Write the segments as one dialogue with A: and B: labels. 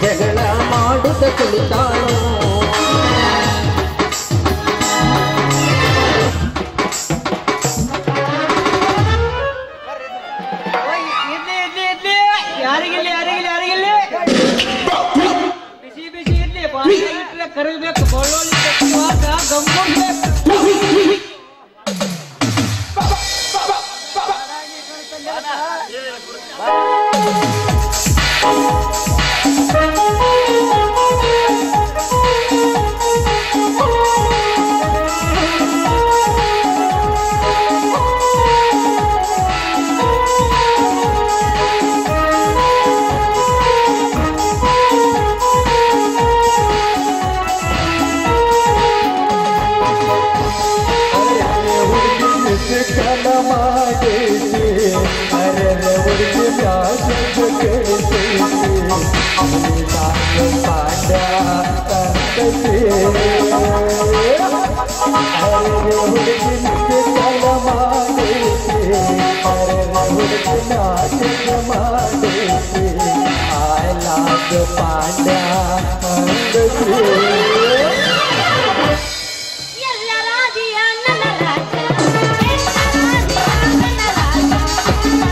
A: ಜಗಳ ಮಾಡುತ್ತ ಕುಳಿತಾಳು
B: ಇಡ್ಲಿ ಇಡ್ಲಿ ಇಡ್ಲಿ ಯಾರಿಗಿಲ್ಲ ಯಾರಿಗಿಲ್ಲ ಯಾರಿಗಿಲ್ಲ ಬಿಸಿ ಬಿಸಿ ಇಡ್ಲಿ ಬಾಯಿ ಇಟ್ರೆ ಕರಗಬೇಕು ಬಳ್ಳೊಳ್ಳಿ ತೆಗೆಯುವಾಗ ಗಮ್ಮಬೇಕು
A: ಕಲ ಮಾಡಿಸಿ ಅರರ ಹುಡುಗಿ ಮ್ಯಾಸ ಕೇಳಿಸಿ ಪಾಂಡ ಕಂದಸಿ ಅರರ ಹುಡುಗಿ ಕಲ ಮಾಡಿಸಿ ಅರರ ಹುಡುಗಿ ಮ್ಯಾಸ ಮಾಡಿಸಿ ಆಲಾದ ಪಾಂಡ ಕಂದಸಿ
C: ಎಲ್ಲ ರಾಜಿಯ ನನ್ನ ರಾಜ ಎಲ್ಲ ರಾಜಿಯ ನನ್ನ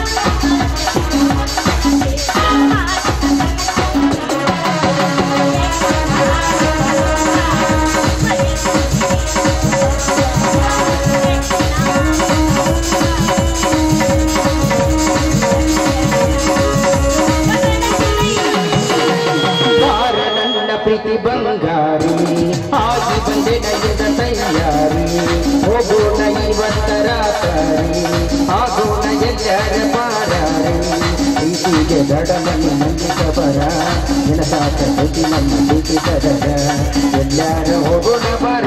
A: ಬಾರ ನನ್ನ ಪ್ರೀತಿ ಬಂಗಾರಿ ಆಗಿ ಬಂದೆ ನಯದ ತಯಾರಿ ಹೋಗೋಣ ಇವತ್ತರ ತಾರಿ ಆಗೋಣ ಎಲ್ಲರ ಪಾರಾರಿ ಪ್ರೀತಿಗೆ ದಡಮನಿ ನಂಬಿಕ ಬರ ನೆನಸಾಕ ಪ್ರತಿ ನಮ್ಮ ಪ್ರೀತಿ ಸದರ ಎಲ್ಲಾರ ಹೋಗೋಣ ಬರ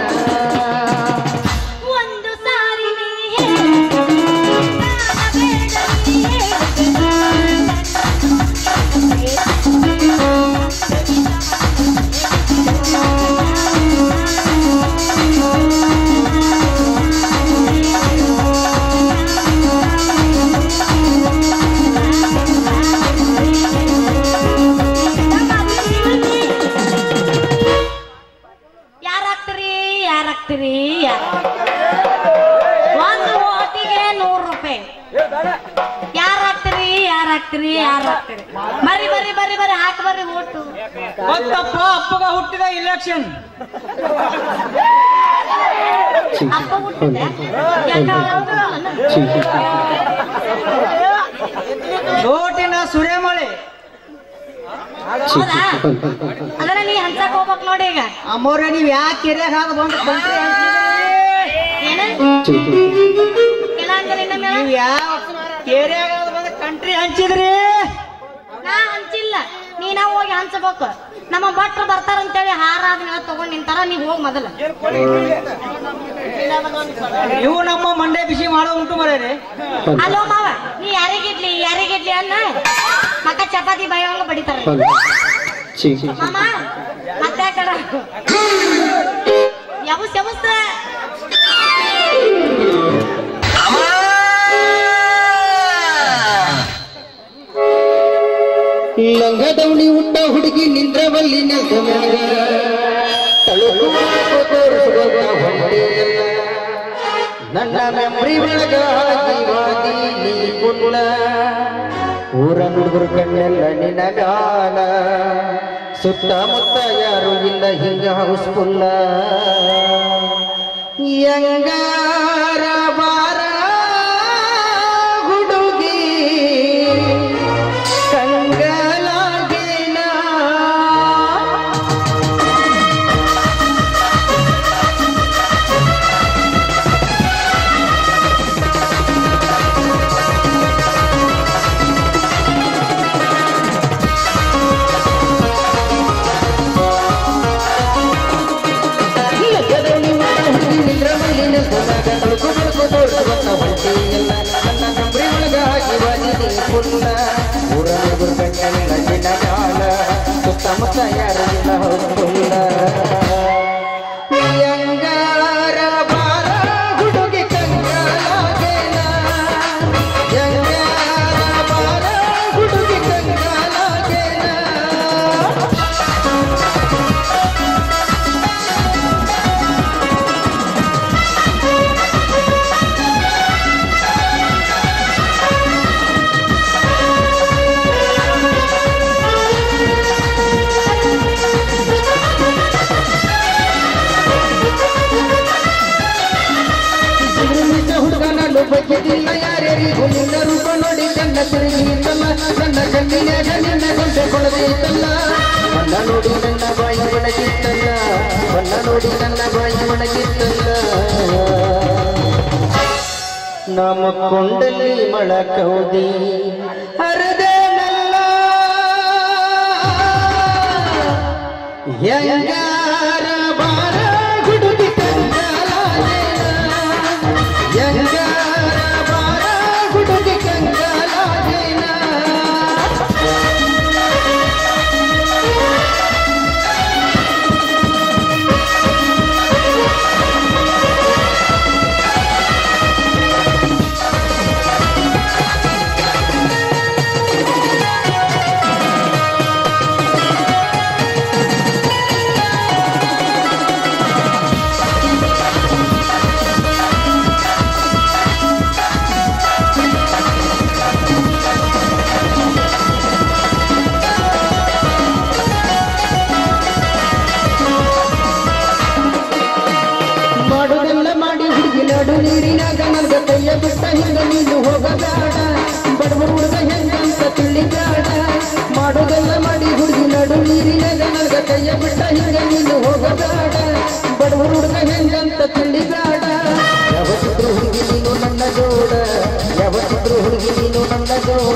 C: ಒಂದು ಸಾರಿ ನೀ ಹೇಳು, ನಾನು ಬೇಡ ನೀ ಯಾರಾಗ್ತೀರಿ ಯಾರಾಗ್ತೀರಿ ಯಾರ್- ಒಂದು ಓಟಿಗೆ ನೂರು ರೂಪಾಯಿ ಯಾರಾಗ್ತೀರಿ ಯಾರಾಗ್ತೀರಿ ಯಾರಾಗ್ತೀರಿ ಬರ್ರಿ ಬರ್ರಿ ಬರ್ರಿ ಬರ್ರಿ ಹಾಕಿ ಬರ್ರಿ ಓಟು
B: ಗೊತ್ತಪ್ಪ ಅಪ್ಪಗ ಹುಟ್ಟಿದ ಇಲೆಕ್ಷನ್
C: ಅಪ್ಪ ಹುಟ್ಟಿದೆ ಯಾಕ ಅವ್ರು
B: ನೋಟಿನ ಸುರೇಮಳೆ
C: ಹೌದಾ ಅದನ್ನ ನೀ ಹಂಚಕ್ ಹೋಗ್ಬೇಕ್ ನೋಡಿ ಈಗ
B: ಅಮ್ಮೋರೆ ನೀವ್ ಯಾಕೆ ಕೆರೆಯಾಗ ಹಾಕ ಬಂದು ಕಂಟ್ರಿ
C: ಏನ ಇಲ್ಲ ಅಂದ್ರೆ ಇನ್ನೊಮ್ಮೆ ಹೇಳು.
B: ನೀವ್ ಯಾವ ಕೆರೆಯಾಗ ಬಂದು ಕಂಟ್ರಿ ಹಂಚಿದ್ರಿ
C: ನಾ ಹಂಚಿಲ್ಲ ನೀನ ಹೋಗಿ ಹಂಚಬೇಕು ನಮ್ಮ ಭಟ್ರು ಬರ್ತಾರಂತೇಳಿ ಹಾರ ಅದನ್ನ ತಗೊಂಡ್ ನಿಂತಾರ ನೀವ್ ಹೋಗ್ ಮೊದಲ
B: ಇವು ನಮ್ಮ ಮಂಡೆ ಬಿಸಿ ಮಾಡೋ ಉಂಟು ಮರೇರಿ
C: ಅಲೋ ಮಾವ ನೀ ಯಾರಿಗಿಡ್ಲಿ ಯಾರಿಗಿಡ್ಲಿ ಅನ್ನ ಮಕ್ಕ ಚಪಾತಿ ಬೈಯಂಗ ಬಡಿತಾರ ಮಾಮ ಮತ್ತೆ ಕಡ ಯಾವಸ್ ಯಾವಸ್
A: ಲಂಗದವಣಿ ಉಟ್ಟ ಹುಡುಗಿ ನಿಂದ್ರವಲ್ಲಿ ನಿಂತ ಮ್ಯಾಗ ತಳುಕುವ ತೋರಿಸುವಾಗ ಹೊಂಟೆಯಲ್ಲ. ನನ್ನ ಮೆಮ್ರಿ ಒಳಗ ಹಾಕಿವಾದಿ ನೀ ಕುಲ್ಲ ಊರ ಹುಡುಗರು ಕಣ್ಣೆಲ್ಲ ನಿನ್ನ ಗಾಲ ಸುತ್ತಮುತ್ತ ಯಾರು ಇಲ್ಲ ಹಿಂಗ ಹೌಸ್ಫುಲ್ಲ ಯಂಗಾರ ಬಾರ ಹುಡುಗಿ ಕಂಗಲಾಗಿನ ಲಗ್ಗದಲ್ಲಿ ಉಟ್ಟ ಹುಡುಗಿ ನಿಂದ್ರಮಲ್ಲಿ ನಿಲ್ಕೊಂಡಾಗ ತಳುಕು ಬಳುಕು ತೋರಿಸುವಂತ ಹೊಂಟೆಯಲ್ಲ ನನ್ನ ಕಂಬ್ರಿ ಒಳಗ ಹಾಕಿ ಬಾಜಿದೆ ಫುಲ್ಲ ಊರ ಹುಡುಗರು ಕಣ್ಣೆಲ್ಲ ನಿನ್ನ ಕಾಲ ಸುತ್ತಮುತ್ತ ಯಾರು ಇಲ್ಲ ಹೊಲ್ಲ ಯಂಗಾರ ಬಾರ ಹುಡುಗಿ ಕಂಗಾಲಾಗೇನ ಯಂಗಾರ ಬಾರ ಹುಡುಗಿ ಕಂಗಾಲಾಗೇನ ಕಣ್ಣಿನಾಗ ನಿನ್ನ ಗೊಂಡೆ ಕೊಡದಿತ್ತಲ್ಲ ಬಣ್ಣ ನೋಡಿ ನನ್ನ ಬಾಯಿ ಒಣಗಿತ್ತಲ್ಲ ಬಣ್ಣ ನೋಡಿ ನನ್ನ ಬಾಯಿ ಒಣಗಿತ್ತಲ್ಲ ನಮ್ಮ ಕೊಂಡಲ್ಲಿ ಮಳಕೌದಿ ಹರದೇನಲ್ಲ ಯಂಗಾರ ಬಾರ ಗುಡುಗಿ ಕಂಗಾಲಾದೇನ ಯಂಗಾರ ಬಾರ ಗುಡುಗಿ ಕಂಗಾಲಾದೇನ ಮಾಡುದೆಲ್ಲ ಮಾಡಿ ಹುಡುಗಿ ನಡು ನೀರಿನಾಗ ನಂಗ ಕೈಯ ಬಿಟ್ಟ ಹಿಂಗ ನೀನು ಹೋಗಬೇಡ ಬಡವ ಹುಡುಗ ಹೆಂಗಂತ ತಿಳಿಬೇಡ ಮಾಡುದೆಲ್ಲ ಮಾಡಿ ಹುಡುಗಿ ನಡು ನೀರಿನಾಗ ನಂಗ ಕೈಯ ಬಿಟ್ಟ ಹಿಂಗ ನೀನು ಹೋಗಬೇಡ ಬಡವ ಹುಡುಗ ಹೆಂಗಂತ ತಿಳಿಬೇಡ ಯಾವತ್ತಿದ್ರು ಹುಡುಗಿ ನೀನು ನನ್ನ ಜೋಡ ಯಾವತ್ತಿದ್ರು ಹುಡುಗಿ ನೀನು ನನ್ನ ಜೋಡ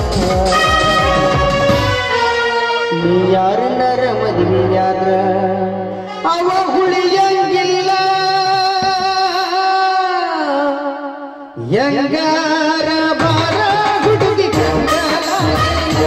A: ನೀ ಯಾರನ್ನಾರ ಮದುವೆಯಾದ್ರ ಅವ ಹುಳಿಯಂಗಿಲ್ಲ ಯಂಗಾರ ಬಾರ ಹುಡುಗಿ ಕಂಗಾಲಾಗಿಲ್ಲ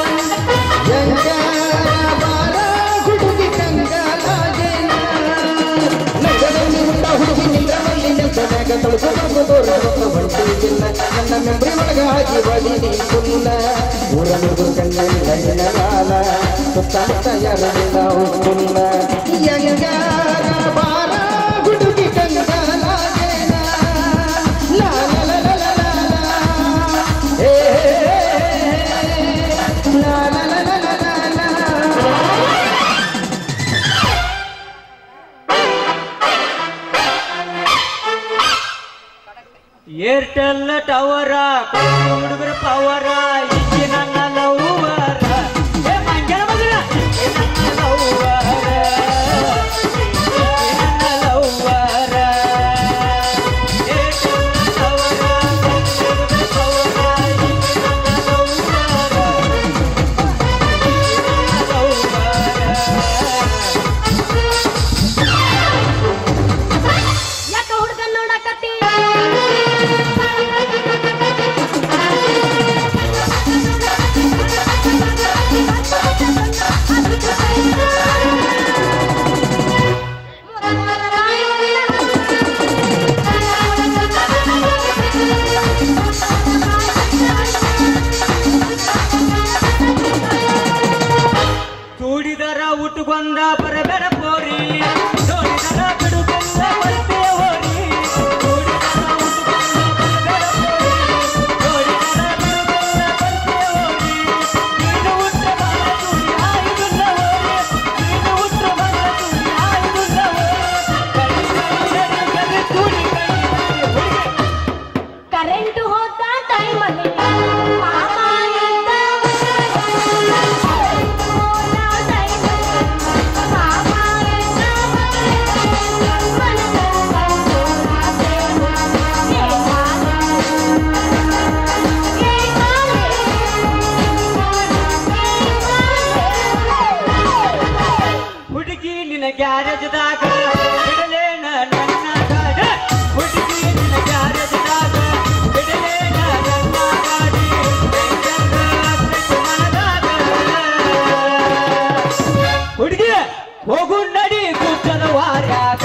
A: ಯಂಗಾರ ಬಾರ ಹುಡುಗಿ ಕಂಗಾಲಾಗಿಲ್ಲ ನಗರಲ್ಲಿ ಹುಟ್ಟ ಹುಡುಗಿ ನಿಂದ್ರದಲ್ಲಿ ನಿಲ್ಸದಾಗ ತೊಳಕು ತೊಳಕು ತೋರಬೇಕು ಹೊಂಟಿಗಿಲ್ಲ ನನ್ನ ಮೆಂಬ್ರಿ ಒಳಗ ಹಾಕಿ ಬಡಿ ನೀ ಕುಲ್ಲ ಊರ ನುಗ್ಗು ಕಣ್ಣಿಲ್ಲ ನಿನಗಾಲ ಸುತ್ತಮುತ್ತ ಯಾರಿಲ್ಲ ಕುಲ್ಲ ಯಂಗಾರ ಬಾರ ಹುಡುಗಿ ಕಂಗಾಲಾಗೇನ ಲಾ ಲಾ ಲಾ ಲಾ ಲಾ ಲಾ ಲಾ. ಏ ಲಾ ಲಾ ಲಾ ಲಾ ಲಾ ಲಾ ಲಾ.
B: ಏರ್ಟೆಲ್ ಟವರ ಹುಡುಗರ ಪವರ ಇಜ್ಜಿ ನನ್ನ ಲವ್ವರ ಏ ಮಂಜನ ಮಗನ ಇಜ್ಜಿ ನನ್ನ ಲವ್ವರ ಇಜ್ಜಿ ನನ್ನ ಲವ್ವರ ಏರ್ಟೆಲ್ ಟವರ ಹುಡುಗರ ಪವರ ಇಜ್ಜಿ ನನ್ನ ಲವ್ವರ ಇಜ್ಜಿ ನನ್ನ ಲವ್ವರ
C: ಯಾಕ ಹುಡ್ಗನ್ ನೋಡಕತ್ತಿ
B: ಕೂಡಿದರ ಉಟ್ಟುಕೊಂಡ ಬರಬೇಡ ಪೋರಿ ನೋಡಿದರ ಬಿಡುವುದಿಲ್ಲ ಬರ್ತೆ ಹೋರಿ ಕೂಡಿದರ ಉಟ್ಟುಕೊಂಡ ಬರಬೇಡ ಪೋರಿ ನೋಡಿದರ ಬಿಡುವುದಿಲ್ಲ ಬರ್ತೆ ಹೋರಿ ನೀನು ಉಟ್ಟ ಮಗ ತುಡಿ ಆಯುವುದಿಲ್ಲ ಹೋರಿ ನೀನು ಉಟ್ಟ ಮಗ ತುಡಿ ಆಯುವುದಿಲ್ಲ ಹೋರಿ ಕೈ ಕೈ ಕೈ ತುಡಿ ಕೈ ಕೈ ಹುಡುಗಿ
C: ಕರೆಂಟ್ ಹೋದ ಟೈಮಲ್ಲಿ ಮಾಮ ಇದ್ದ ಹೋದ ಟೈಮಲ್ಲಿ ಮಾಮ ಇದ್ದ
B: ಹುಡುಗಿ ನಿನ್ನ ಗ್ಯಾರೇಜ್ದಾಗ ಬಿಡಲೇನ ನನ್ನ ಗಾಡಿ ಹುಡುಗಿ ನಿನ್ನ ಗ್ಯಾರೇಜ್ದಾಗ ಬಿಡಲೇನ ನನ್ನ ಗಾಡಿ ಬೆಂಕಂದ ಬಿಟ್ಟು ಮನದಾಗ. ಹುಡುಗಿ ಹೋಗು ನಡಿ ಗುಡ್ಡದ ವಾರ್ಯಾಗ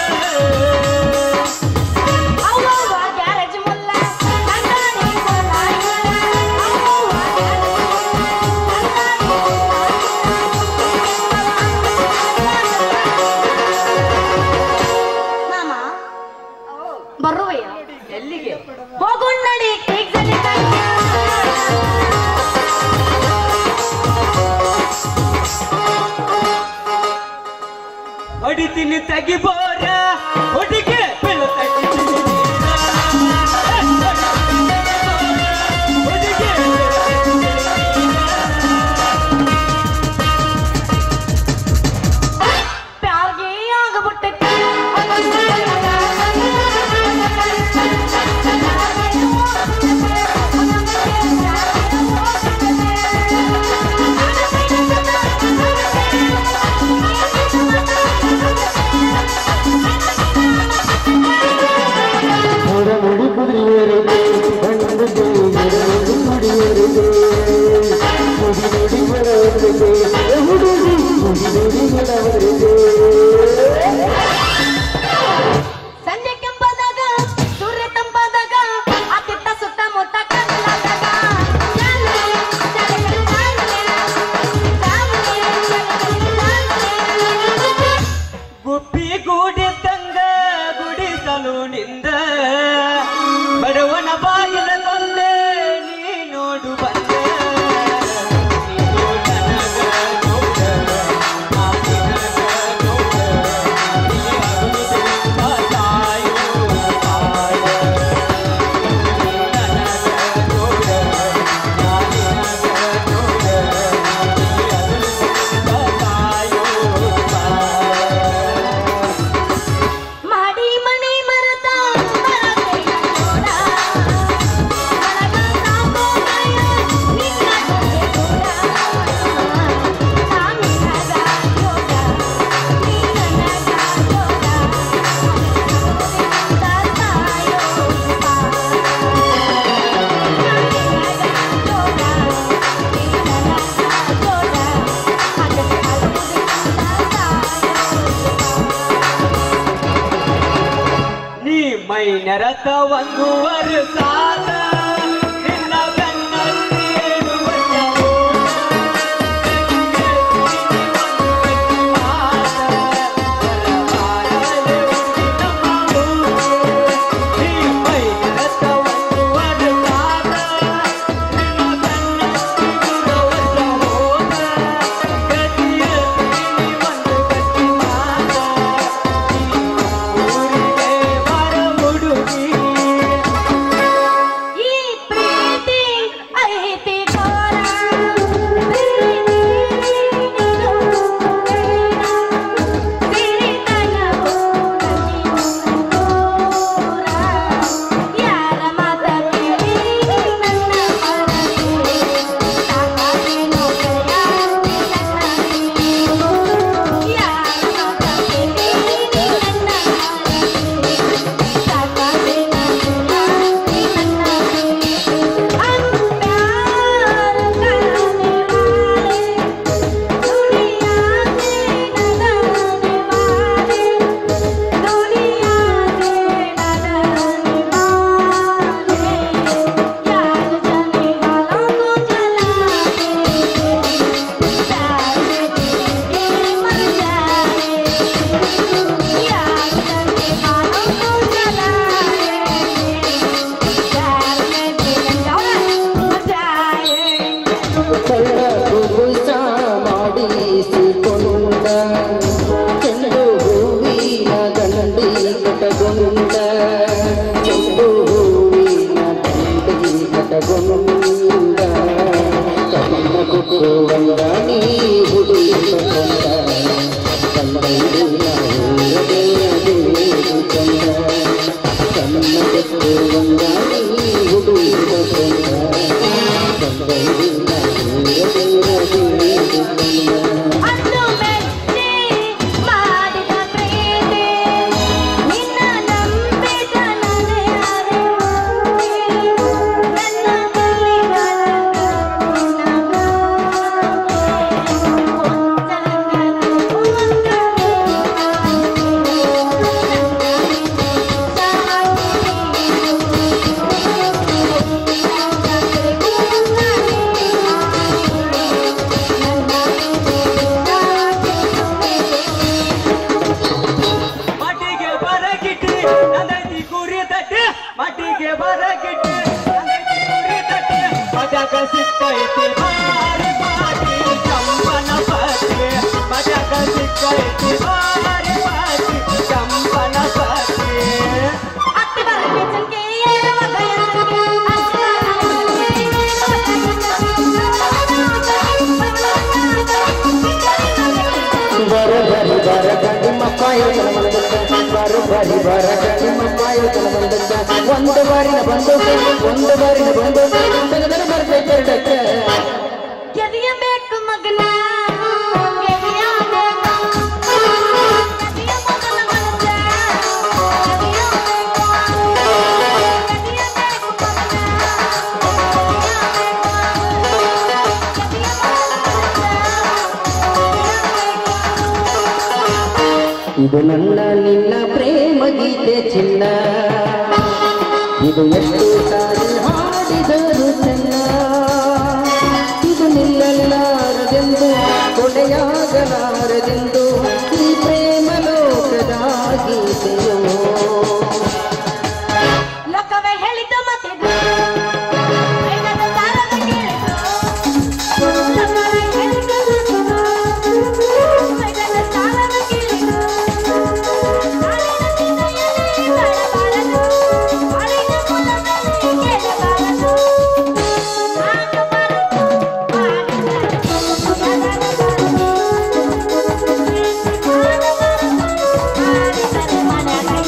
C: ಅವ್ವವ್ವ ಗ್ಯಾರೇಜ್ ಮುಲ್ಲ ಅಂದಾನಿ ಕೋಲ ಅವ್ವವ್ವ ಮಾಮ ಬರುವಯ್ಯ
B: ಎಲ್ಲಿಗೆ
C: ಹೋಗುಣ್ಣಡಿ ಕೇಕ್ದಲ್ಲಿ
B: ಹೊಡಿತೀನಿ ತೆಗಿಬೋರ ಹುಡುಗಿ ಬೀಳ್ತೈತಿ ಹುಡುಗಿ ಬೀಳ್ತೈತಿ ಮೈ ನೆರತ ಒಂದು ವರ್ಷಾದ ನಿನ್ನ ಬೆನ್ನಲ್ಲಿ ಏಳು ವರ್ಷವೋ. ಈ ಮೈ ನೆರತ ಒಂದು ವರ್ಷಾದ ನಿನ್ನ ಬೆನ್ನಲ್ಲಿ ಏಳು ವರ್ಷವೋ. ಗತಿಯ ತಿಳಿ ಒಂದು ಗತಿ ಮಾತ ಊರಿಗೆ ಬರ ಹುಡುಗಿ
C: ಈ ಪ್ರೀತಿ ಐತಿ ತೋರ ಯಾರ ಮಾತ ಕೇಳಿ ನನ್ನ ಮನಸ್ಸಿಗೆ ಸಾಕಾಗೇನೋ ಕೈಯಾಗಿ ನನ್ನ ಯಾರ ಮಾತ ಕೇಳಿ ನನ್ನ ಮನಸ್ಸಿಗೆ ಸಾಕಾಗೇನೋ ಕೈಯಾಗಿ ನನ್ನ हम प्यार करने वाले दुनिया से न डरने वाले दुनिया से न डरने वाले यार जाने वालों को जला दे प्यार में जिएंगे मर जाए यार जाने वालों को जला दे प्यार में जिएंगे मर जाए
A: ಕಳ್ಳ ಕುಬುಸ ಮಾಡಿಸಿಕೊಂಡ ಚೆಂಡು ಹೂವಿನ ದಂಡಿ ಕಟಗೊಂಡ ಚೆಂಡು ಹೂವಿನ ದಂಡಿ ಕಟಗೊಂಡ ಕಣ್ಣ ಕುಕ್ಕುವಂಗ ನೀ ಹುಡುಕೊಂಡ ಕನ್ನಡಿನ ಊರದೇ ಕಂಡ ಕಣ್ಣ ಕುಕ್ಕುವಂಗ ನೀ ಹುಡುಕೊಂಡ
C: ಅಂದು ಮೆಚ್ಚಿ ಮಾಡಿದ ಪ್ರೀತಿ ನಿನ್ನ ನಂಬಿದ ನನಗೆ ಅರಿವಾಗಿ ನನ್ನ
B: ಮಟಿಗೆ ಬರಗಿಟ್ಟಿ ನಂದೈತಿ ಕುರಿ ತಟ್ಟಿ ಮಟಿಗೆ ಬರಗಿಟ್ಟಿ ನಂದೈತಿ ಕುರಿ ತಟ್ಟಿ ಮಜಾಗ ಸಿಕ್ಕೈತಿ ಮಾರಿ ಮಾಟಿ ಚಂಪನ ಪಟ್ಟಿ ಮಜಾಗ ಸಿಕ್ಕೈತಿ ಮಾರಿ ಮಾಟಿ ಚಂಪನ ಪಟ್ಟಿ
C: ಅತ್ತಿ ಬರಗೆ ಚಂಕೆ ಏರುವ ಬಯಸಂಗೆ ಅತ್ತಿ
A: ಬರ ಬರಿ ಬರ ನಿಮ್ಮ ಪಾಯೋಜನ ಬರ ಬರಿ ಬರ ನಿಮ್ಮ ಪಾಯೋಜನ ಬಂದಕ್ಕ ಒಂದು ಬಾರಿನ ಬಂದು ಒಂದು ಬಾರಿನ ಬಂದು ತೆಗೆದರೆ ಬರ್ತೈತೆ ಎರಡಕ್ಕೆ
C: ಗೆದಿಯಬೇಕು ಮಗನ ಗೆದಿಯಬೇಕು ಗೆದಿಯ ಮಗನ ಮನಸ್ಸ ಗೆದಿಯಬೇಕು ಗೆದಿಯಬೇಕು ಮಗನ
A: ಇದು ನನ್ನ ನಿನ್ನ ಪ್ರೇಮ ಗೀತೆ ಚಿನ್ನ ಇದು ಎಷ್ಟು ಸಾರಿ ಹಾಡಿದರು ಚೆನ್ನ ಇದು ನಿಲ್ಲಲಾರದೆಂದು ಕೊನೆಯಾಗಲಾರದೆಂದು ಈ ಪ್ರೇಮ ಲೋಕದ ಗೀತೆಯೋ
C: ಲೋಕವೇ ಹೇಳಿದ ಮತ್ತಿದು ಬೇಡದ ಸಾಲದ ಕೇಳಿದು ಲೋಕವೇ ಹೇಳಿದ ಮತ್ತಿದು ಬೇಡದ ಸಾಲದ ಕೇಳಿದು ನಾಳಿನ ಚಿಂತೆಯಲ್ಲಿ ಬಾಳಬಾರದು ಬಾಳಿನ ಮೂಲದಲ್ಲಿ ಕೇಳಬಾರದು ಆಗಬಾರದು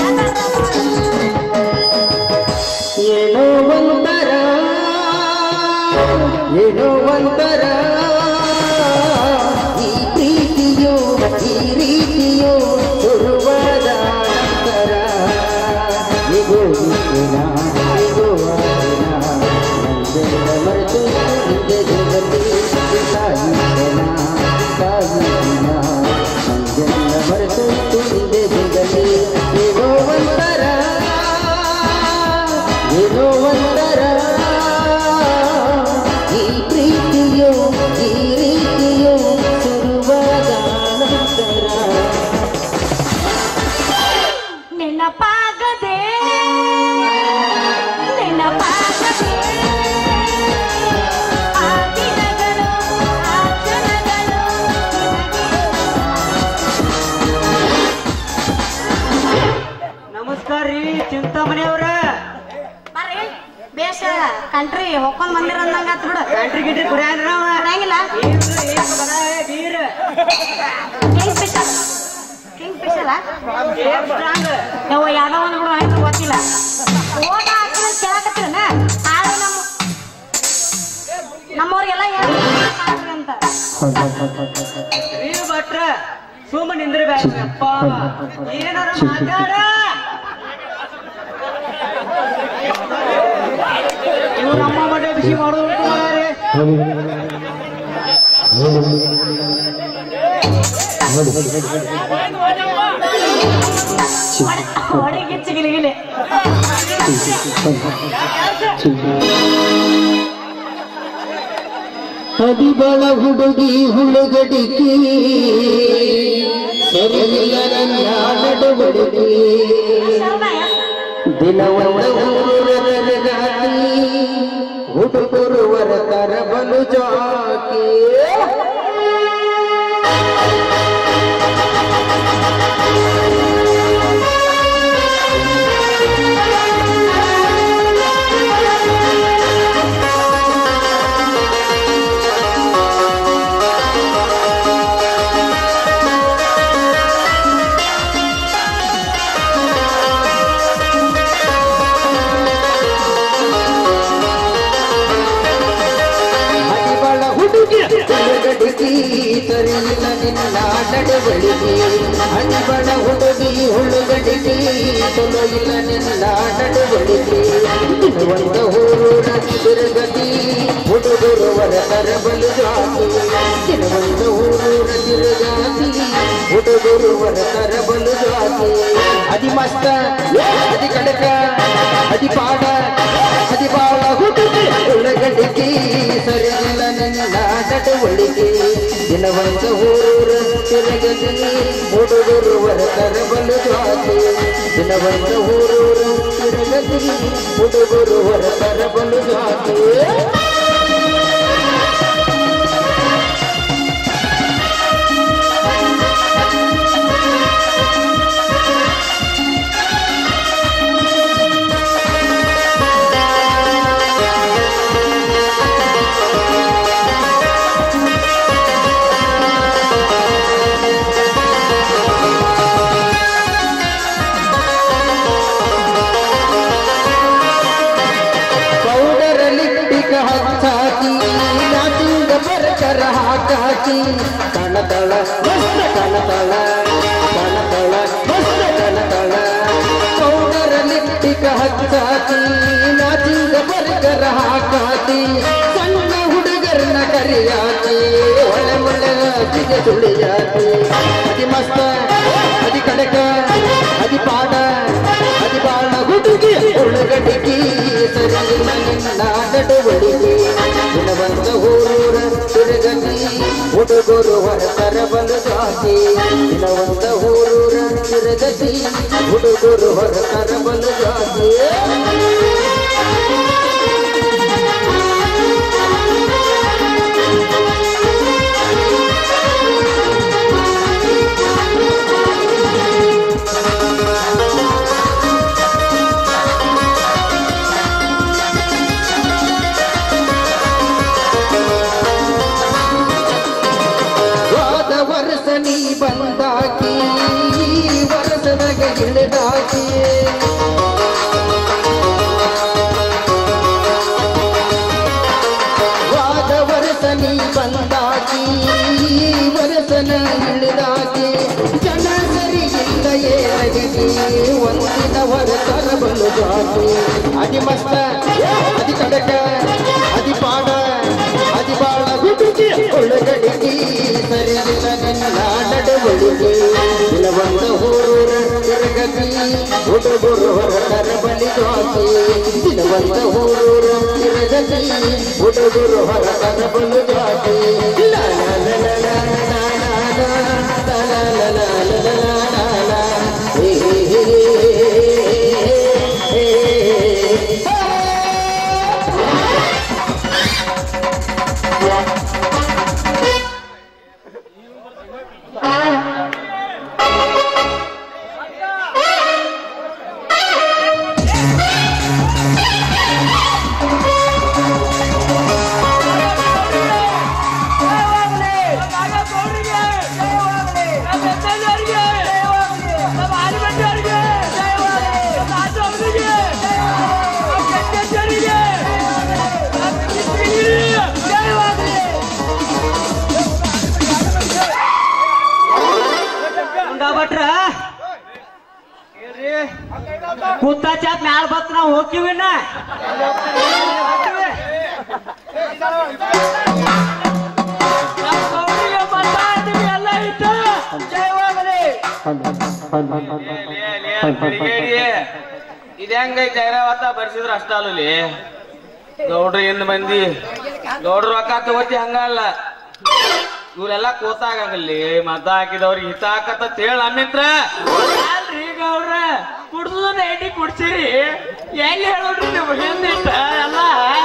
B: ಚಿಂತಾಮಣಿ ಅವ್ರ
C: ಬರ್ರಿ ಬೇಷ ಕಂಟ್ರಿ ಹೊಕ್ಕೊಂಡ್ ಬಂದಿರ ಅಂದಂಗ ಆತ್ ಬಿಡು
B: ಬ್ಯಾಟ್ರಿ ಗಿಟ್ರಿ ಕುಡಿಯಂದ್ರ
C: ಕೊಡಂಗಿಲ್ಲ
B: beer
C: Kingfisher Kingfisher
B: strong
C: ಯವ್ವ ಯಾವ್ದೋ ಒಂದ್ ಬಿಡು ಆಯ್ತು ಗೊತ್ತಿಲ್ಲ ಓಟ ಹಾಕಿದ್ರೆ ಕೇಳಕತ್ತೀರನ ಆದ್ರೆ ನಮ್ಮ ನಮ್ಮವ್ರಿಗೆಲ್ಲ ಹೇಳ್ರಿ ಅಂತ
B: ಬೀರ್ ಭಟ್ರ ಸುಮ್ಮ ನಿಂದ್ರಬೇಕು ಅಪ್ಪ ಏನಾರ ಮಾತಾಡ ಇವ್ರ ಅಮ್ಮ ಮನೆ ಬಿಸಿ ಮಾಡೋದು ಉಂಟು ಮಾರ್ರೆ.
C: ಹೊಡಿಗಿಚ್ಚಿ ಗಿಲಿಗಿಲಿ
A: ಹದಿಬಳ ಹುಡುಗಿ ಹುಳುಗಡಿಕೆ ಸರಿಯಿಲ್ಲ ನನ್ನ ನಡವಳಿಕೆ ದಿನವಳಗಾತಿ ಹುಡುಗರು ವರತರ ಬಲು ಜಾಕಿ ಹದಿಬಳ ಹುಡುಗಿ ಹುಳುಗಡಿಕೆ ಸರಿಯಿಲ್ಲ ನಿನ್ನ ನಡವಳಿಕೆ ಹದಿಬಳ ಹುಡುಗಿ ಹುಳುಗಡಿಕೆ ಚಲೋ ಇಲ್ಲ ನಿನ್ನ ನಡವಳಿಕೆ ಒಂದು ಊರೂರ ತಿರುಗತಿ ಹುಡುಗರು ವರತರ ಬಲು ಜಾತಿ ಒಂದು ಊರೂರ ತಿರುಗಾತಿ ಹುಡುಗರು ವರತರ ಬಲು ಜಾತಿ ಅದಿ ಮಸ್ತ ಅದಿ ಕಡಕ ಅದಿ ಪಾಡ ಅದಿ ಬಾಳ ಹುಡುಗಿ ಉಳ್ಳಗಡಿಕೆ ಸರಿಯಿಲ್ಲ ನನ್ನ ನಡವಳಿಕೆ ದಿನವಂತ ಊರೂರ ತಿರುಗತಿ ಹುಡುಗರು ವರತರ ಬಲು ಜಾತಿ ದಿನವಂತ ಊರೂರ ತಿರುಗತಿ ಹುಡುಗರು ವರತರ ಬಲು ಜಾತಿ ಪೌಡರ್ ಲಿಪ್ಪಿಕ ಹಚ್ಚಾಕಿ ನಾಟಿಂಗ ಬರ್ಕರ ಹಾಕಾಕಿ ಕಣತಳ ಮಸ್ತ ಕಣತಳ ಕಣತಳ ಮಸ್ತ ಕಣತಳ ಪೌಡರ್ ಲಿಪ್ಪಿಕ ಹಚ್ಚಾಕಿ ನಾಟಿಂಗ ಬರ್ಕರ ಹಾಕಾಕಿ ಸಣ್ಣ ಹುಡುಗರನ್ನ ಕರಿಯಾಕಿ ಒಳ್ಳೆ ಒಳ್ಳೆ ಜಿಗೆ ಸುಳಿಯಾಕಿ ಅದಿ ಮಸ್ತ ಅದಿ ಕಡಕ ಅದಿ ಪಾಡ ಅದಿ ಬಾಳ ಹುಡುಗಿ ಉಳ್ಳಗಡಿಗೆ ಸರಿಯಿಲ್ಲ ನಿನ್ನ ನಡವಳಿಕೆ ದಿನವಂತ ಊರೂರ ತಿರುಗತಿ ಹುಡುಗರು ಹೊರತರ ಬಲು ಜಾತಿ ದಿನವಂತ ಊರೂರ ತಿರುಗತಿ ಹುಡುಗರು ಹೊರತರ ಬಲು ಜಾತಿ ಹೋದ ವರ್ಷ ನೀ ಬಂದಾಕಿ ಈ ವರ್ಷದಾಗ ಇಳಿದಾಕಿ ಹೋದ ವರ್ಷ ನೀ ಬಂದಾಕಿ ಈ ವರ್ಷನ ಇಳಿದಾಕಿ ಜನ ಸರಿ ಇಲ್ಲ ಏನಾಗಿದೆ ಒಂದಿನ ಹೊರತರ ಬಲು ಜಾತಿ ಅದಿ ಮಸ್ತ ಅದಿ ಕಡಕ ಅದಿ ಪಾಡ ಅದಿ ಬಾಳ ಹುಡುಗಿ ಒಳಗಡಿಗೆ ಸರಿಯಿಲ್ಲ ನಿನ್ನ ನಡವಳಿಕೆ ದಿನವಂತ ಊರೂರ ತಿರುಗತಿ ಹುಡುಗರು ಹೊರತರ ಬಲಿ ಜಾತಿ ದಿನವಂತ ಊರೂರ ತಿರುಗತಿ ಹುಡುಗರು ಹೊರತರ ಬಲು ಜಾತಿ ಲಾ ಲಾ ಲಾ ಲಾ ಲಾ ಲಾ ಲಾ ಲಾ ಲಾ ಲಾ ಲಾ ಲಾ ಲಾ ಲಾ ಲಾ ಲಾ. ಹೇ ಹೇ ಹೇ ಹೇ ಹೇ ಹೇ ಹೇ.
B: ಕೂತ ಚಾಪ್ ಮ್ಯಾಲ ಬತ್ ನಾವ್ ಹೋಗ್ತೀವಿನ ಎಲ್ಲ ಇತ್ತು ಜಯವಾಗಲಿ
D: ಇದು ಹೆಂಗೈತೆ ಐರಾವತ ಬರ್ಸಿದ್ರ ಅಷ್ಟ ಅಲ್ಲಿ ಗೌಡ್ರು ಹಿಂದ್ ಮಂದಿ ಗೌಡ್ರು ರೊಕ್ಕ ತಗೋತಿ ಹಂಗಲ್ಲ ಇವ್ರೆಲ್ಲ ಕೂತಾಗಲ್ಲಿ ಮತ ಹಾಕಿದವ್ರಿಗೆ ಹಿತ ಹಾಕತ್ತ ಹೇಳ ನಮ್ಮಿತ್ರ
B: ಅಲ್ರಿ ಈಗ ಅವ್ರ ಕುಡ್ದು ನೈಟಿ ಕುಡ್ಸಿರಿ ಎಲ್ಲಿ ಹೇಳೋಡ್ರಿ ನೀವು ಹಿಂದಿಟ್ಟ ಎಲ್ಲ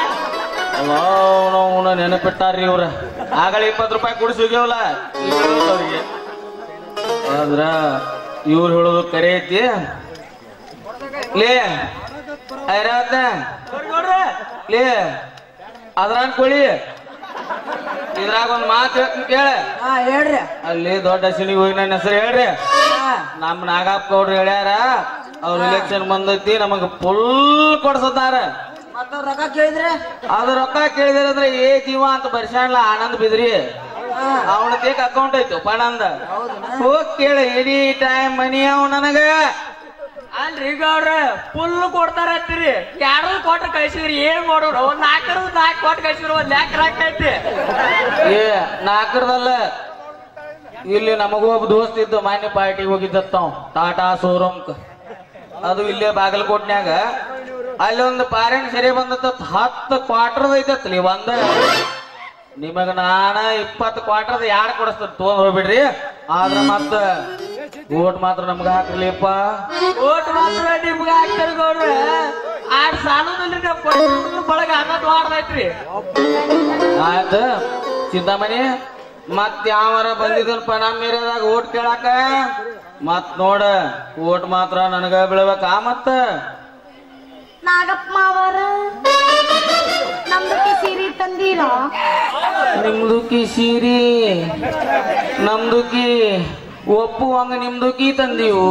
D: ಅವನ ನೆನಪಿಟ್ಟಾರ್ರಿ ಇವ್ರ ಆಗಲ ಇಪ್ಪತ್ತು ರೂಪಾಯಿ ಕುಡಿಸಿ ಹೋಗ್ಯವಲ್ಲ ಅವ್ರಿಗೆ ಆದ್ರ ಇವ್ರು ಹೇಳೋದು ಕರೆ ಐತಿ ಲೇ ಐರಾವತ
B: ಗೌಡ್ರೆ
D: ಲೇ ಅದ್ರಾಗ ಕೊಳಿ ಇದ್ರಾಗ ಒಂದ್ ಮಾತು ಹೇಳ್ತೀನಿ ಕೇಳ
B: ಹಾ ಹೇಳ್ರಿ
D: ಅಲ್ಲಿ ದೊಡ್ಡ ಸಿನಿಗೆ ಹೋಗಿ ನನ್ನ ಹೆಸರು ಹೇಳ್ರಿ ನಮ್ ನಾಗಪ್ಪ ಗೌಡ್ರು ಹೇಳ್ಯಾರ ಅವ್ರ ಇಲೆಕ್ಷನ್ ಬಂದೈತಿ ನಮಗ ಫುಲ್ ಕೊಡ್ಸತಾರ
B: ಮತ್ತ ರೊಕ್ಕ ಕೇಳಿದ್ರೆ
D: ಅದ ರೊಕ್ಕ ಕೇಳಿದ್ರೆ ಅಂದ್ರೆ ಏ ಜೀವ ಅಂತ ಬರ್ಸಾಣ್ಲ ಆನಂದ್ ಬಿದ್ರಿ ಅವನ ತೇಕ್ ಅಕೌಂಟ್ ಐತಿ ಪಣಂದ ಹೋಗ್ ಕೇಳ ಎನಿ ಟೈಮ್ ಮನಿ ಅವ್ ನನಗ
B: ಅಲ್ರಿ ಗೌಡ್ರ ಫುಲ್ ಕೊಡ್ತಾರ ಅಂತೀರಿ ಯಾರು ಕೊಟ್ಟು ಕಳ್ಸಿದ್ರಿ ಏನ್ ಮಾಡೋರು ಒಂದ್ ನಾಲ್ಕರ ನಾಲ್ಕು ಕೊಟ್ಟು ಕಳ್ಸಿದ್ರು ಒಂದ್ ಲ್ಯಾಕ್ ರಾಕ್ ಐತಿ
D: ಏ ನಾಲ್ಕರದಲ್ಲ ಇಲ್ಲಿ ನಮಗೂ ಒಬ್ಬ ದೋಸ್ತ್ ಇದ್ದು ಮಾನ್ಯ ಪಾರ್ಟಿಗೆ ಹೋಗಿದ್ದತ್ತಾವ್ ಟಾಟಾ ಶೋರೂಮ್ ಅದು ಇಲ್ಲೇ ಬಾಗಲಕೋಟ್ನ್ಯಾಗ ಅಲ್ಲಿ ಒಂದು ಪಾರ್ಯಾಣ ಸರಿ ಬಂದತ್ತ ಹತ್ತು ಕ್ವಾರ್ಟರ್ ಐತತ್ಲಿ ಒಂದ ನಿಮಗ ನಾನ ಇಪ್ಪತ್ತು ಕ್ವಾರ್ಟರ್ ಯಾರು ಕೊಡಿಸ್ತೇನೆ ತೊಗೊಂಡ್ ಹೋಗ್ಬಿಡ್ರಿ ಆದ್ರ ಮತ್ತ ಓಟ್ ಮಾತ್ರ ನಮ್ಗ ಹಾಕ್ರಲಿಪ್ಪ
B: ಓಟ್ ಮಾತ್ರ ನಿಮ್ಗ ಹಾಕ್ತಾರ ಗೌಡ್ರ ಆಡ್ ಸಾಲದಲ್ಲಿ ನಾವು ಕೊಟ್ಟು ಬಳಗ ಅನ್ನೋದು ಮಾಡ್ದೈತ್ರಿ
D: ಆಯ್ತು ಚಿಂತಾಮಣಿ ಮತ್ ಯಾವರ ಬಂದಿದ್ದನಪ್ಪ ನಮ್ಮ ಏರಿಯಾದಾಗ ಓಟ್ ಕೇಳಾಕ ಮತ್ ನೋಡ ಓಟ್ ಮಾತ್ರ ನನಗ ಬೀಳ್ಬೇಕಾ ಮತ್ತ
C: ನಾಗಪ್ಪ ಮಾವರ ನಮ್ದಕ್ಕೆ ಸೀರೆ ತಂದೀರಾ
D: ನಿಮ್ದುಕಿ ಸೀರಿ ನಮ್ದುಕಿ ಒಪ್ಪುವಂಗ ನಿಮ್ದುಕಿ ತಂದೀವು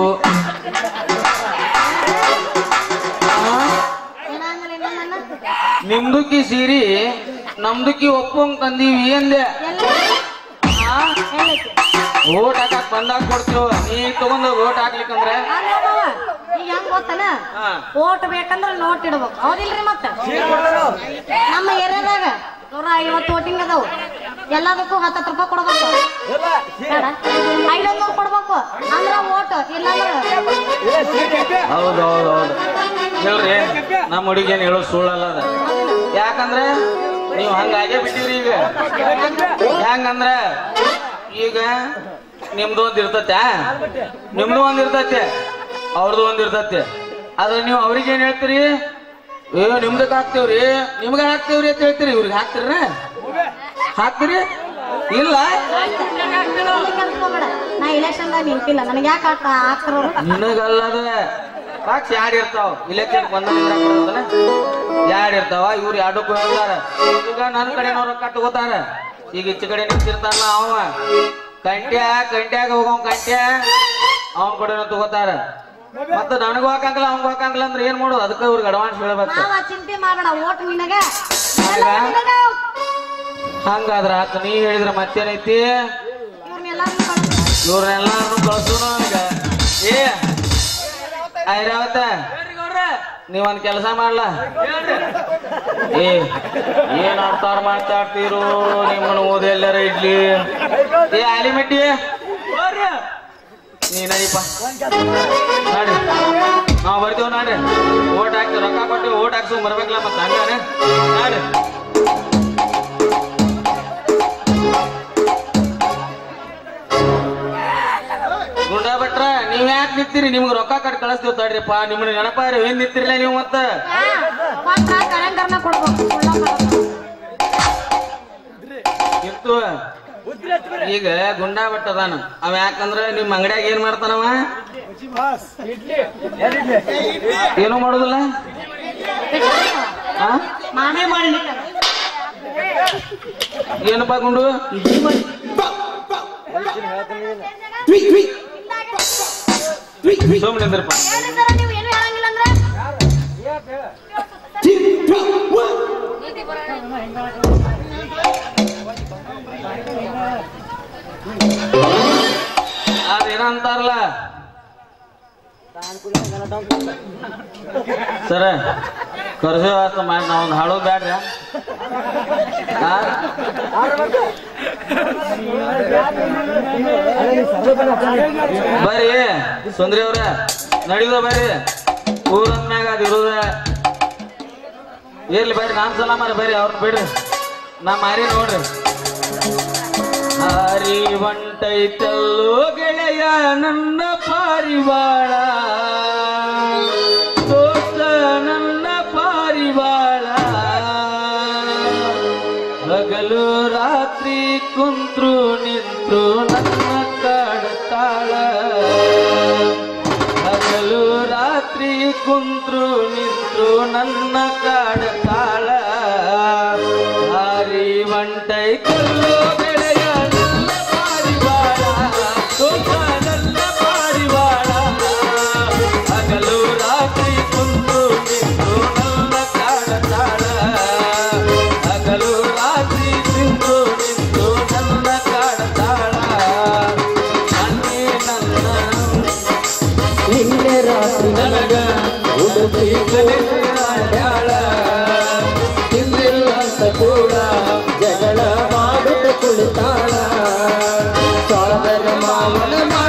C: ಏನಾಗಲ್ಲ ಇನ್ನೊಂದನ್ನ
D: ನಿಮ್ದುಕಿ ಸೀರಿ ನಮ್ದುಕಿ ಒಪ್ಪುವಂಗ ತಂದೀವಿ ಎಂದೆ
C: ಎಲ್ಲ ಎಲ್ಲೈತಿ
D: ಓಟ್ ಹಾಕಕ್ ಬಂದಾಗ ಕೊಡ್ತೀವಿ ನೀ ತಗೊಂಡ್ ಓಟ್ ಹಾಕ್ಲಿಕ್ಕಂದ್ರೆ
C: ಅಲ್ಲ ಮಾವ, ಈಗ ಹೆಂಗ್ ಗೊತ್ತನ
D: ಹಾ.
C: ಓಟ್ ಬೇಕಂದ್ರ ನೋಟ್ ಇಡ್ಬೇಕು ಹೌದಿಲ್ರಿ ಮತ್ತ ನಮ್ಮ ಏರಿಯಾದಾಗ ನೂರ ಐವತ್ತು ಓಟಿಂಗ್ ಅದಾವು ಎಲ್ಲದಕ್ಕೂ ಹತ್ತತ್ತು ರೂಪಾಯಿ ಕೊಡ್ಬೇಕು ಬೇಡ ಐದೊಂದು ನೂರು ಕೊಡ್ಬೇಕು ಅಂದ್ರ ಓಟ್ ಇಲ್ಲಾಂದ್ರ
D: ಹೌದು ಹೌದು ಹೌದು ಹೇಳ್ರಿ ನಮ್ಮ ಹುಡುಗಿಯನ್ ಹೇಳೋದು ಸುಳ್ಳಲ್ಲ ಅದ ಯಾಕಂದ್ರೆ ನೀವು ಹಂಗಾಗೆ ಬಿಟ್ಟಿರಿ ಈಗ ಹೆಂಗಂದ್ರ ಈಗ ನಿಮ್ದು ಒಂದ್ ಇರ್ತತೆ ನಿಮ್ದು ಒಂದ್ ಇರ್ತತೆ ಅವ್ರದ್ದು ಒಂದ್ ಇರ್ತತೆ ಆದ್ರೆ ನೀವು ಅವ್ರಿಗೆ ಏನ್ ಹೇಳ್ತೀರಿ ಏ ನಿಮ್ದಕ್ ಹಾಕ್ತೇವ್ರಿ ನಿಮ್ಗ ಹಾಕ್ತೇವ್ರಿ ಅಂತ ಹೇಳ್ತೀರಿ ಇವ್ರಿಗೆ ಹಾಕ್ತಿರ ಹಾಕ್ತೀರಿ ಇಲ್ಲ
C: ಕಲ್ತ್ಕೋಬೇಡ ನಾ ಇಲೆಕ್ಷನ್ದಾಗ ನಿಂತಿಲ್ಲ ನನಗೆ ಯಾಕೆ ಹಾಕ್ತಾರ
D: ನಿನಗಲ್ಲದ ಪಕ್ಷ ಯಾಡ್ ಇರ್ತಾವ ಇಲೆಕ್ಷನ್ ಬಂದ ಯಾಡ್ ಇರ್ತಾವ ಇವ್ರು ಎರಡಕ್ಕೂ ಹೇಳ್ತಾರ ಈಗ ನನ್ನ ಕಡೆನವ್ರ ರೊಕ್ಕ ತಗೋತಾರ ಈಗ ಈಚೆ ಕಡೆ ನಿಂತಿರ್ತಾನಲ್ಲ ಅವ ಕಂಟ್ಯ ಕಂಟ್ಯಾಗ ಹೋಗವ ಕಂಟ್ಯ ಅವನ್ ಕಡೆನೂ ತಗೋತಾರ ಮತ್ತ ನನಗೂ ಹಾಕಂಗಿಲ್ಲ ಅವ್ಗ ಹಾಕಂಗಿಲ್ಲ ಅಂದ್ರೆ ಏನ್ ಮಾಡೋದು ಅದಕ್ಕೆ ಇವ್ರಿಗೆ ಅಡ್ವಾನ್ಸ್ ಹೇಳ್ಬೇಕು
C: ಮಾವ ಚಿಂತೆ ಮಾಡಬೇಡ ಓಟ್ ನಿನಗ
D: ಹೌದಾ? ಹಂಗಾದ್ರ ಆತ ನೀ ಹೇಳಿದ್ರ ಮತ್ತೇನೈತಿ
C: ಇವ್ರನ್ನೆಲ್ಲಾರು
D: ಇವ್ರನ್ನೆಲ್ಲಾರು ಕಳ್ಸೋನು ಈಗ ಏ ಐರಾವತ
B: ಹೇಳ್ರಿ ಗೌಡ್ರ
D: ನೀವೊಂದ್ ಕೆಲಸ ಮಾಡ್ಲಾ ಏ ಏನ್ ಆಡ್ತಾರ ಮಾತಾಡ್ತೀರು ನಿಮ್ಮನ್ನ ಓದಿ ಎಲ್ಲಾರ ಇಡ್ಲಿ ಏ ಆಲಿಮೆಟ್ಟಿ
B: ಹೋಗ್ರಿ
D: ನೀ ನಡಿಪ ನಡಿ ನಾವ್ ಬರ್ತೀವಿ ನಾಡ್ರಿ ಓಟ್ ಹಾಕ್ತಿವಿ ರೊಕ್ಕ ಕೊಟ್ಟು ಓಟ್ ಹಾಕ್ಸು ಬರ್ಬೇಕಲ್ಲ ಮತ್ತ ಹಂಗಾನೆ ನಾಡ್ರಿ ಗುಂಡಾ ಭಟ್ರ ನೀವ್ ಯಾಕೆ ನಿಂತೀರಿ ನಿಮ್ಗೆ ರೊಕ್ಕ ಕಟ್ ಕಳಿಸ್ತೀವಿ ತಡ್ರಿಪ್ಪ ನಿಮ್ಮನ್ನ ನೆನಪಾರಿ ಏನ್ ನಿಂತಿರ್ಲ ನೀವು ಮತ್ತ
C: ಕೊಟ್ರ ಕರೆಂಟರ್ನ ಕೊಡ್ಬೇಕು ಸುಳ್ಳ ಮಾತಾಡ್ತಾರ.
D: ಇತ್ತು ಈಗ ಗುಂಡಾ ಭಟ್ ಅದಾನ ಅವ ಯಾಕಂದ್ರ ನಿಮ್ ಅಂಗಡ್ಯಾಗ ಏನ್ ಮಾಡ್ತಾನವ ಏನೂ ಮಾಡುದಿಲ್ಲ ಆ?
C: ಮಾಮೇ ಮಾಡಿ
D: ಏನಪ್ಪ ಗುಂಡು ಸುಮ್ಮನೆ ನಿಂದ್ರಪ್ಪ
C: ಹೇಳಿದಾರ ನೀವು ಏನು ಹೇಳಂಗಿಲ್ಲ ಅಂದ್ರೆ
D: ಅದೇನಂತಾರಲ್ಲ ಸರ ಕರ್ಜೆ ವಾಸ ಮಾಡಿ ನಾವು ಹಾಡೋದು ಬ್ಯಾಡ್ರಿ ಆ? ಬರ್ರಿ ಸುಂದ್ರಿ ಅವ್ರ ನಡೀದ ಬರ್ರಿ ಊರಂದ್ಮ್ಯಾಗ ಅದು ಇರೋದ ಇರ್ಲಿ ಬರ್ರಿ ನಾನ್ ಸಲ ಮಾರಿ ಬರ್ರಿ ಅವ್ರನ್ನ ಬಿಡ್ರಿ ನಾ ಮಾರಿ ನೋಡ್ರಿ ಹಾರಿ ಒಂಟೈತಲ್ಲೋ ಗೆಳೆಯ ನನ್ನ ಪಾರಿವಾಳ ದೋಸ್ತ ನನ್ನ ಪಾರಿವಾಳ ಹಗಲು ರಾತ್ರಿ ಕುಂತ್ರು ನಿಂತ್ರು ನನ್ನ ಕಾಡತಾಳ ಹಗಲು ರಾತ್ರಿ ಕುಂತ್ರು ನಿಂತ್ರು ನನ್ನ ಕಾಡತಾಳ ಹಾರಿ ಒಂಟೈ ಕಲ್ಲು ಗೆಳೆಯ ನನ್ನ ಪಾರಿವಾಳ ದೋಸ್ತ ನನ್ನ ಪಾರಿವಾಳ ಹಗಲು ರಾತ್ರಿ ಕುಂತ್ರು ನಿಂತ್ರು ನನ್ನ ಕಾಡತಾಳ ಹಗಲು ರಾತ್ರಿ ನಿಂತು ನಿಂತು ನನ್ನ ಕಾಡತಾಳ ನನ್ನೇ ನನ್ನ
A: ನಿನ್ನೆ ರಾತ್ರಿ
D: ನನಗ
A: ಉಡುಪಿ
D: ಕಲಿಯಾಳ
A: ತಿಂದಿಲ್ಲ ಅಂತ ಕೂಡ ಜಗಳ ಮಾಡುತ್ತ ಕುಳಿತಾಳ ಸೋದರ ಮಾವನ ಮಾಡ